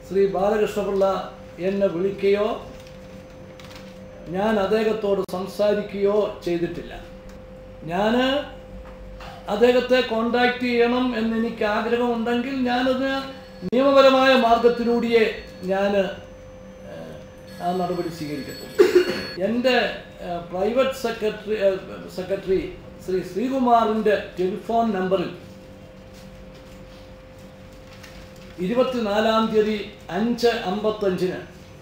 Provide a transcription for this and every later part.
ശ്രീ ബാലകൃഷ്ണപിള്ള എന്നെ വിളിക്കുകയോ ഞാൻ അദ്ദേഹത്തോട് സംസാരിക്കുകയോ ചെയ്തിട്ടില്ല ഞാൻ അദ്ദേഹത്തെ കോണ്ടാക്ട് ചെയ്യണം എന്ന് എനിക്ക് ആഗ്രഹമുണ്ടെങ്കിൽ ഞാനത് നിയമപരമായ മാർഗത്തിലൂടെയേ ഞാൻ ആ നടപടി സ്വീകരിക്കത്തുള്ളൂ എൻ്റെ പ്രൈവറ്റ് സെക്രട്ടറി സെക്രട്ടറി ശ്രീ ശ്രീകുമാറിൻ്റെ ടെലിഫോൺ നമ്പറിൽ ഇരുപത്തിനാലാം തീയതി അഞ്ച് അമ്പത്തഞ്ചിന്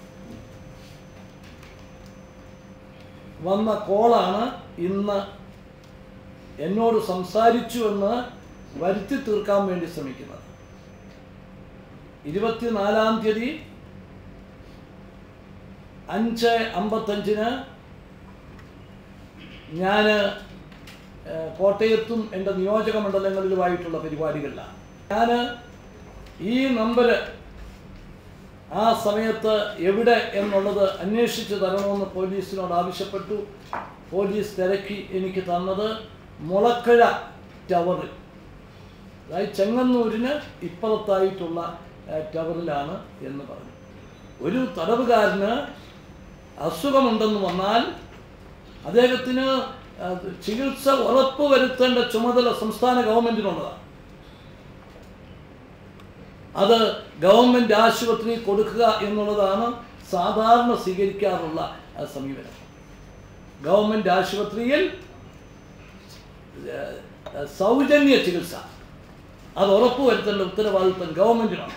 വന്ന കോളാണ് ഇന്ന് എന്നോട് സംസാരിച്ചു എന്ന് വരുത്തി തീർക്കാൻ വേണ്ടി ശ്രമിക്കുന്നത് ഇരുപത്തിനാലാം തീയതി അഞ്ച് അമ്പത്തഞ്ചിന് ഞാൻ കോട്ടയത്തും എൻ്റെ നിയോജക മണ്ഡലങ്ങളിലുമായിട്ടുള്ള പരിപാടികളിലാണ് ഞാൻ ഈ നമ്പർ ആ സമയത്ത് എവിടെ എന്നുള്ളത് അന്വേഷിച്ച് തരണമെന്ന് പോലീസിനോട് ആവശ്യപ്പെട്ടു പോലീസ് തിരക്കി എനിക്ക് തന്നത് മുളക്കഴ ടവറിൽ അതായത് ചെങ്ങന്നൂരിന് ഇപ്പുറത്തായിട്ടുള്ള ഏഹ്, ടവറിലാണ് എന്ന് പറഞ്ഞു ഒരു തടവുകാരന് അസുഖമുണ്ടെന്ന് വന്നാൽ അദ്ദേഹത്തിന് അത് ചികിത്സ ഉറപ്പ് വരുത്തേണ്ട ചുമതല സംസ്ഥാന ഗവൺമെൻറ്റിനുള്ളതാണ് അത് ഗവൺമെൻറ് ആശുപത്രിയിൽ കൊടുക്കുക എന്നുള്ളതാണ് സാധാരണ സ്വീകരിക്കാറുള്ള ആ, സമീപനം ഗവൺമെൻറ് ആശുപത്രിയിൽ ഏഹ്, സൗജന്യ ചികിത്സ അത് ഉറപ്പുവരുത്തേണ്ട ഉത്തരവാദിത്വം ഗവൺമെൻറ്റിനാണ്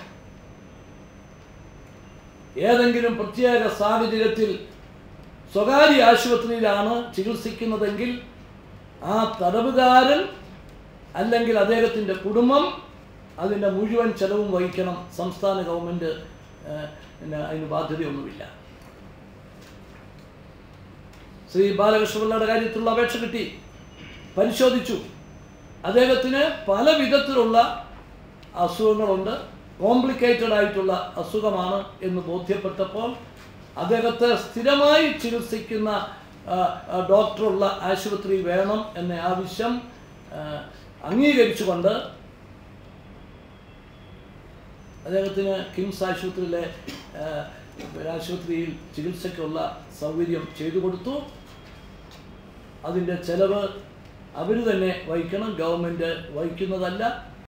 ഏതെങ്കിലും പ്രത്യേക സാഹചര്യത്തിൽ സ്വകാര്യ ആശുപത്രിയിലാണ് ചികിത്സിക്കുന്നതെങ്കിൽ ആ തടവുകാരൻ അല്ലെങ്കിൽ അദ്ദേഹത്തിൻ്റെ കുടുംബം അതിൻ്റെ മുഴുവൻ ചെലവും വഹിക്കണം സംസ്ഥാന ഗവൺമെൻറ് ഏഹ്, പിന്നെ അതിന് ബാധ്യതയൊന്നുമില്ല ശ്രീ ബാലകൃഷ്ണപിള്ളയുടെ കാര്യത്തിലുള്ള അപേക്ഷ കിട്ടി പരിശോധിച്ചു അദ്ദേഹത്തിന് പല വിധത്തിലുള്ള അസുഖങ്ങളുണ്ട് കോംപ്ലിക്കേറ്റഡ് ആയിട്ടുള്ള അസുഖമാണ് എന്ന് ബോധ്യപ്പെട്ടപ്പോൾ അദ്ദേഹത്തെ സ്ഥിരമായി ചികിത്സിക്കുന്ന ആ, ആ, ഡോക്ടറുള്ള ആശുപത്രി വേണം എന്ന ആവശ്യം ആ, അംഗീകരിച്ചുകൊണ്ട് അദ്ദേഹത്തിന് കിംസ് ആശുപത്രിയിലെ ആ, ആശുപത്രിയിൽ ചികിത്സയ്ക്കുള്ള സൗകര്യം ചെയ്തു കൊടുത്തു അതിൻ്റെ ചെലവ് അവർ തന്നെ വഹിക്കണം ഗവൺമെൻറ് വഹിക്കുന്നതല്ല